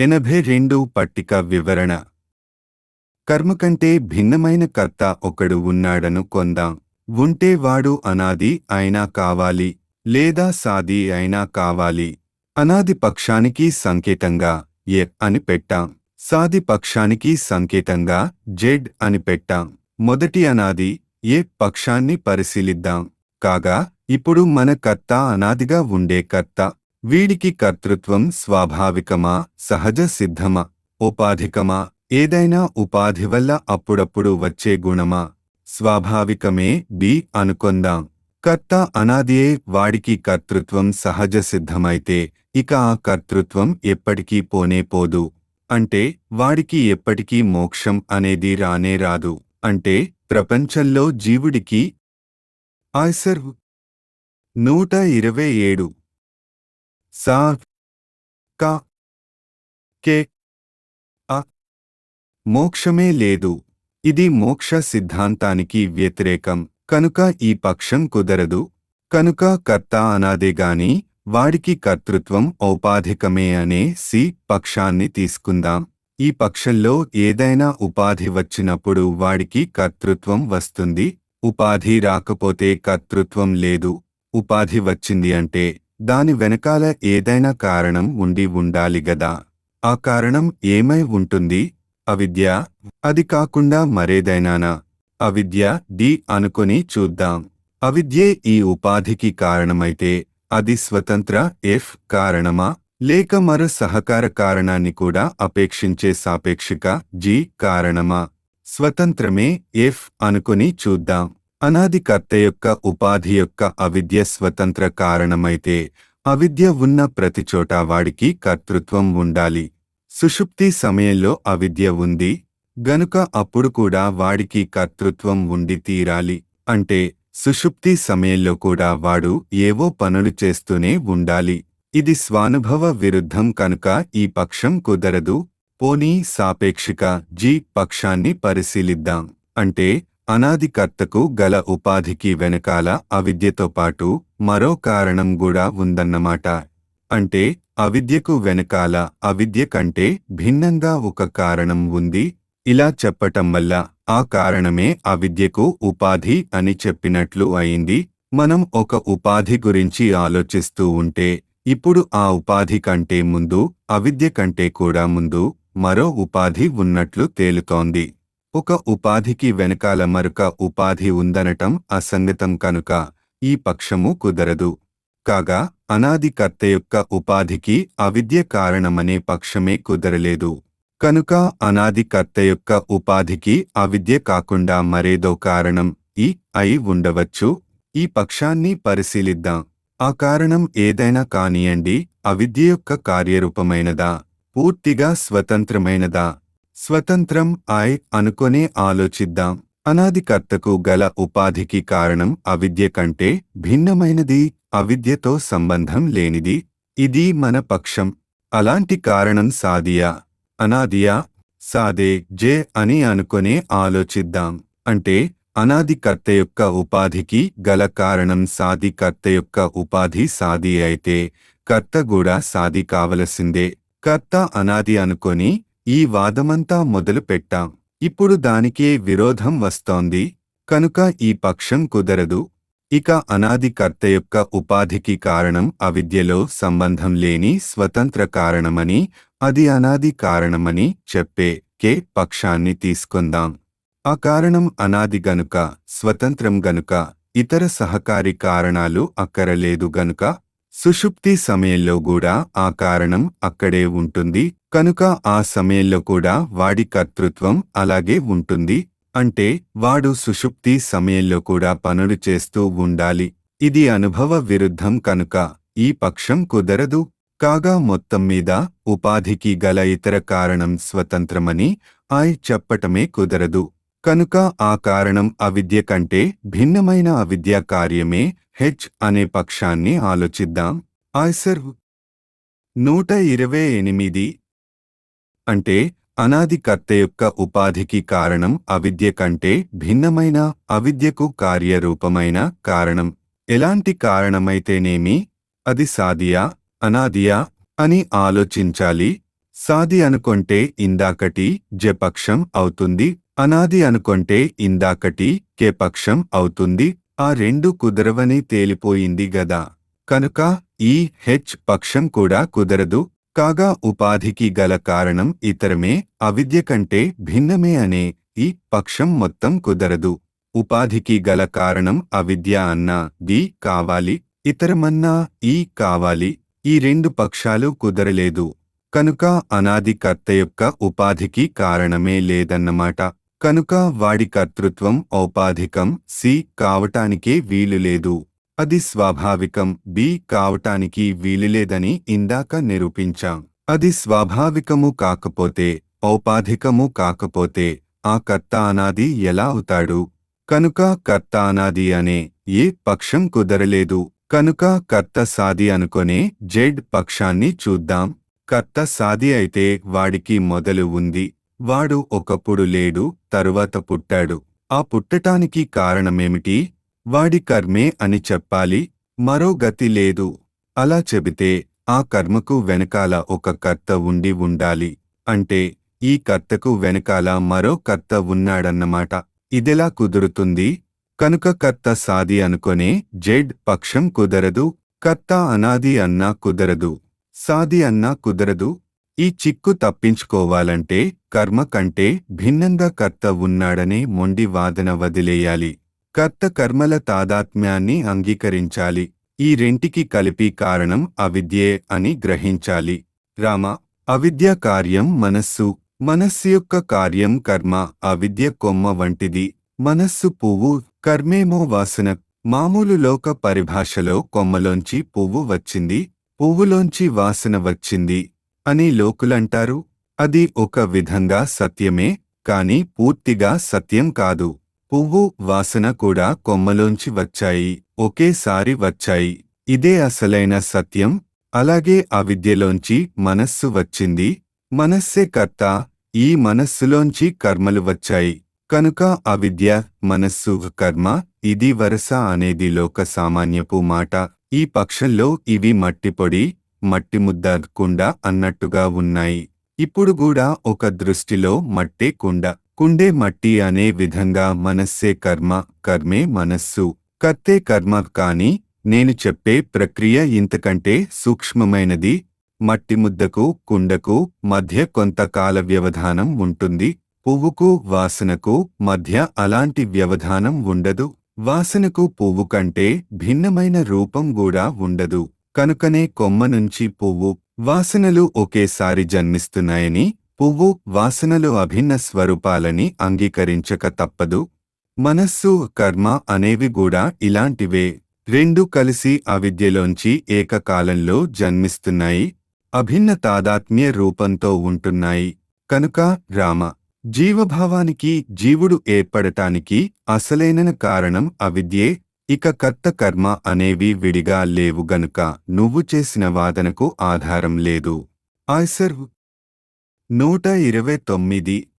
ఎనభై రెండు పట్టిక వివరణ కర్మ కంటే భిన్నమైన కర్త ఒకడు ఉన్నాడను కొందాం ఉంటే వాడు అనాది అయినా కావాలి లేదా సాది అయినా కావాలి అనాది పక్షానికి సంకేతంగా ఎ అని పెట్టాం సాది పక్షానికి సంకేతంగా జెడ్ అని పెట్టాం మొదటి అనాది ఏ పక్షాన్ని పరిశీలిద్దాం కాగా ఇప్పుడు మన కర్త అనాదిగా ఉండే కర్త వీడికి కర్తృత్వం స్వాభావికమా సహజ సిద్ధమా ఉపాధికమా ఏదైనా ఉపాధి వల్ల అప్పుడప్పుడు వచ్చే గుణమా స్వాభావికమే బి అనుకొందాం కర్త అనాదియే వాడికి కర్తృత్వం సహజ సిద్ధమైతే ఇక ఆ కర్తృత్వం ఎప్పటికీ పోనే పోదు అంటే వాడికి ఎప్పటికీ మోక్షం అనేది రానే రాదు అంటే ప్రపంచంలో జీవుడికి ఆయ్సర్ నూట ఇరవై ఏడు సా కా కే ఆ మోక్షమే లేదు ఇది మోక్ష సిద్ధాంతానికి వ్యతిరేకం కనుక ఈ పక్షం కుదరదు కనుక కర్త అనాదేగాని వాడికి కర్తృత్వం ఔపాధికమే అనే సి పక్షాన్ని తీసుకుందాం ఈ పక్షంలో ఏదైనా ఉపాధి వచ్చినప్పుడు వాడికి కర్తృత్వం వస్తుంది ఉపాధి రాకపోతే కర్తృత్వం లేదు ఉపాధి వచ్చింది అంటే దాని వెనకాల ఏదైనా కారణం ఉండి ఉండాలి గదా ఆ కారణం ఏమై ఉంటుంది అవిద్య అది కాకుండా మరేదైనానా అవిద్య డి అనుకొని చూద్దాం అవిద్యే ఈ ఉపాధికి కారణమైతే అది స్వతంత్ర ఎఫ్ కారణమా లేక మరో సహకార కారణాన్ని కూడా అపేక్షించే సాపేక్షిక జి కారణమా స్వతంత్రమే ఎఫ్ అనుకొని చూద్దాం అనాది కర్త యొక్క ఉపాధి యొక్క అవిద్య స్వతంత్ర కారణమైతే అవిద్య ఉన్న ప్రతిచోట వాడికి కర్తృత్వం ఉండాలి సుషుప్తి సమయంలో అవిద్య ఉంది గనుక అప్పుడు కూడా వాడికి కర్తృత్వం ఉండి తీరాలి అంటే సుషుప్తి సమయంలో కూడా వాడు ఏవో పనులు చేస్తూనే ఉండాలి ఇది స్వానుభవ విరుద్ధం కనుక ఈ పక్షం కుదరదు పోనీ సాపేక్షిక జీ పక్షాన్ని పరిశీలిద్దాం అంటే అనాది కర్తకు గల ఉపాధికి వెనకాల అవిద్యతో పాటు మరో కారణం కూడా ఉందన్నమాట అంటే అవిద్యకు వెనకాల అవిద్య కంటే భిన్నంగా ఒక కారణం ఉంది ఇలా చెప్పటం వల్ల ఆ కారణమే అవిద్యకు ఉపాధి అని చెప్పినట్లు అయింది మనం ఒక ఉపాధి గురించి ఆలోచిస్తూ ఉంటే ఇప్పుడు ఆ ఉపాధి కంటే ముందు అవిద్య కంటే కూడా ముందు మరో ఉపాధి ఉన్నట్లు తేలుతోంది ఒక ఉపాధికి వెనకాల మరొక ఉపాధి ఉందనటం అసంగతం కనుక ఈ పక్షము కుదరదు కాగా అనాది కర్త యొక్క ఉపాధికి అవిద్య కారణమనే పక్షమే కుదరలేదు కనుక అనాది కర్త యొక్క ఉపాధికి అవిద్య కాకుండా మరేదో కారణం ఈ అయి ఉండవచ్చు ఈ పక్షాన్ని పరిశీలిద్దాం ఆ కారణం ఏదైనా కానియండి అవిద్య యొక్క కార్యరూపమైనదా పూర్తిగా స్వతంత్రమైనదా స్వతంత్రం ఆయ్ అనుకొనే ఆలోచిద్దాం అనాది కర్తకు గల ఉపాధికి కారణం అవిద్య కంటే భిన్నమైనది అవిద్యతో సంబంధం లేనిది ఇది మన పక్షం అలాంటి కారణం సాదియా అనాదియా సాదే జే అని అనుకొనే ఆలోచిద్దాం అంటే అనాది కర్త యొక్క ఉపాధికి గల కారణం సాది కర్త యొక్క ఉపాధి సాది అయితే కర్త కూడా సాది కావలసిందే కర్త అనాది అనుకొని ఈ వాదమంతా మొదలు పెట్టాం ఇప్పుడు దానికే విరోధం వస్తోంది కనుక ఈ పక్షం కుదరదు ఇక అనాది కర్త యొక్క ఉపాధికి కారణం అవిద్యలో సంబంధం లేని స్వతంత్ర కారణమని అది అనాది కారణమని చెప్పే కే పక్షాన్ని తీసుకుందాం ఆ కారణం అనాది గనుక స్వతంత్రం గనుక ఇతర సహకారి కారణాలు అక్కరలేదు గనుక సుషుప్తి సమయంలో కూడా ఆ కారణం అక్కడే ఉంటుంది కనుక ఆ సమయంలో కూడా వాడి కర్తృత్వం అలాగే ఉంటుంది అంటే వాడు సుషుప్తి సమయంలో కూడా పనులు చేస్తూ ఉండాలి ఇది అనుభవ విరుద్ధం కనుక ఈ పక్షం కుదరదు కాగా మొత్తం మీద ఉపాధికి గల ఇతర కారణం స్వతంత్రమని ఆయ్ చెప్పటమే కుదరదు కనుక ఆ కారణం అవిద్య కంటే భిన్నమైన అవిద్యా కార్యమే హెచ్ అనే పక్షాన్ని ఆలోచిద్దాం ఆయ్సర్ నూట ఇరవై ఎనిమిది అంటే అనాది కర్త యొక్క ఉపాధికి కారణం అవిద్య కంటే భిన్నమైన అవిద్యకు కార్యరూపమైన కారణం ఎలాంటి కారణమైతేనేమి అది సాదియా అనాదియా అని ఆలోచించాలి సాది అనుకొంటే ఇందాకటి జపక్షం అవుతుంది అనాది అనుకొంటే ఇందాకటి కేపక్షం అవుతుంది ఆ రెండు కుదరవని తేలిపోయింది గదా కనుక ఈ హెచ్ పక్షం కూడా కుదరదు కాగా ఉపాధికి గల కారణం ఇతరమే అవిద్య కంటే భిన్నమే అనే ఈ పక్షం మొత్తం కుదరదు ఉపాధికి గల కారణం అవిద్య అన్నా ది కావాలి ఇతరమన్నా ఈ కావాలి ఈ రెండు పక్షాలు కుదరలేదు కనుక అనాది కర్త యొక్క ఉపాధికి కారణమే లేదన్నమాట కనుక వాడి కర్తృత్వం ఔపాధికం సి కావటానికే వీలులేదు అది స్వాభావికం బి కావటానికి వీలులేదని ఇందాక నిరూపించాం అది స్వాభావికము కాకపోతే ఔపాధికము కాకపోతే ఆ కర్త అనాది ఎలా అవుతాడు కనుక కర్త అనాది అనే ఏ పక్షం కుదరలేదు కనుక కర్త సాది అనుకొనే జెడ్ పక్షాన్ని చూద్దాం కర్త సాది అయితే వాడికి మొదలు ఉంది వాడు ఒకప్పుడు లేడు తరువాత పుట్టాడు ఆ పుట్టటానికి కారణమేమిటి వాడి కర్మే అని చెప్పాలి మరో గతి లేదు అలా చెబితే ఆ కర్మకు వెనకాల ఒక కర్త ఉండి ఉండాలి అంటే ఈ కర్తకు వెనకాల మరో కర్త ఉన్నాడన్నమాట ఇదెలా కుదురుతుంది కనుక కర్త సాది అనుకొనే జెడ్ పక్షం కుదరదు కర్త అనాది అన్నా కుదరదు సాది అన్నా కుదరదు ఈ చిక్కు తప్పించుకోవాలంటే కర్మ కంటే భిన్నంగా కర్త ఉన్నాడనే మొండి వాదన వదిలేయాలి కర్త కర్మల తాదాత్మ్యాన్ని అంగీకరించాలి ఈ రెంటికి కలిపి కారణం అవిద్యే అని గ్రహించాలి రామ అవిద్య కార్యం మనస్సు మనస్సు యొక్క కార్యం కర్మ అవిద్య కొమ్మ వంటిది మనస్సు పువ్వు కర్మేమో వాసన మామూలు లోక పరిభాషలో కొమ్మలోంచి పువ్వు వచ్చింది పువ్వులోంచి వాసన వచ్చింది అని లోకులంటారు అది ఒక విధంగా సత్యమే కాని పూర్తిగా సత్యం కాదు పువ్వు వాసన కూడా కొమ్మలోంచి వచ్చాయి ఒకేసారి వచ్చాయి ఇదే అసలైన సత్యం అలాగే అవిద్యలోంచి మనస్సు వచ్చింది మనస్సే కర్త ఈ మనస్సులోంచి కర్మలు వచ్చాయి కనుక అవిద్య మనస్సు కర్మ ఇది వరస అనేది లోక సామాన్యపు మాట ఈ పక్షంలో ఇవి మట్టిపొడి మట్టి ముద్ద కుండ అన్నట్టుగా ఉన్నాయి ఇప్పుడు కూడా ఒక దృష్టిలో మట్టే కుండ కుండే మట్టి అనే విధంగా మనస్సే కర్మ కర్మే మనస్సు కర్తే కర్మ కాని నేను చెప్పే ప్రక్రియ ఇంతకంటే సూక్ష్మమైనది మట్టి ముద్దకు కుండకు మధ్య కొంతకాల వ్యవధానం ఉంటుంది పువ్వుకు వాసనకు మధ్య అలాంటి వ్యవధానం ఉండదు వాసనకు పువ్వు కంటే భిన్నమైన రూపం కూడా ఉండదు కనుకనే కొమ్మ నుంచి పువ్వు వాసనలు ఒకేసారి జన్మిస్తున్నాయని పువ్వు వాసనలు అభిన్న స్వరూపాలని అంగీకరించక తప్పదు మనస్సు కర్మ అనేవి కూడా ఇలాంటివే రెండు కలిసి అవిద్యలోంచి ఏకకాలంలో జన్మిస్తున్నాయి అభిన్న తాదాత్మ్య రూపంతో ఉంటున్నాయి కనుక రామ జీవభావానికి జీవుడు ఏర్పడటానికి అసలైన కారణం అవిద్యే ఇక కర్త కర్మ అనేవి విడిగా లేవు గనుక నువ్వు చేసిన వాదనకు ఆధారం లేదు ఆయ్సర్ నూట ఇరవై తొమ్మిది